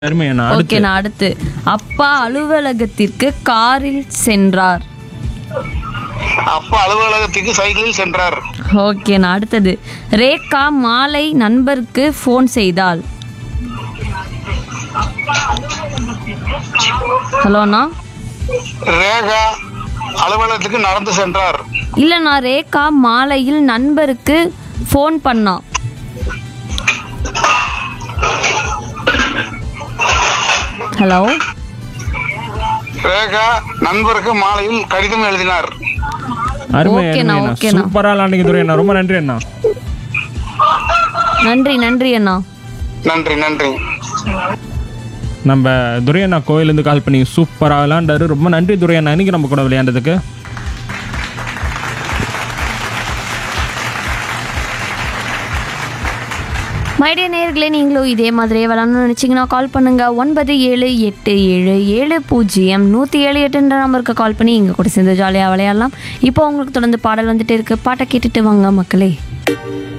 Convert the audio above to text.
அருமை அண்ணா ஓகே அடுத்து நான் அடுத்து அப்பா அலுவலகத்திற்கு காரில் சென்றார் அப்பா அலுவலகத்துக்கு சைக்கிளில் சென்றார் ஓகே நான் அடுத்தது ரேகா மாலை நண்பருக்கு ஃபோன் செய்தாள் ஹலோண்ணா ரேகா அலுவலகத்துக்கு நடந்து சென்றார் இல்லைண்ணா ரேகா மாலையில் நண்பருக்கு ஃபோன் பண்ணா ஹலோ ரேகா நண்பருக்கு மாலையில் கடிதம் எழுதினார் அருமை ஓகேண்ணா, அருமை அண்ணா ஓகேண்ணா. சூப்பரா விளாண்டிங்க துரை அண்ணா ரொம்ப நன்றி அண்ணா நன்றி நன்றி அண்ணா நன்றி நன்றி நம்ம துரை அண்ணா கோயிலேருந்து கால் பண்ணி சூப்பராக விளாண்டாரு ரொம்ப நன்றி துரை அண்ணா இன்னைக்கு நம்ம கூட விளையாண்டதுக்கு மைடிய நேர்களே நீங்களும் இதே மாதிரியே விளாட்ணும்னு நினச்சிங்கன்னா கால் பண்ணுங்க ஒன்பது ஏழு எட்டு ஏழு ஏழு பூஜ்ஜியம் நூற்றி ஏழு எட்டுன்ற நம்பருக்கு கால் பண்ணி இங்கே கூட சேர்ந்து ஜாலியாக விளையாடலாம் இப்போ உங்களுக்கு தொடர்ந்து பாடல் வந்துட்டு இருக்கு பாட்டை கேட்டுட்டு வாங்க மக்களே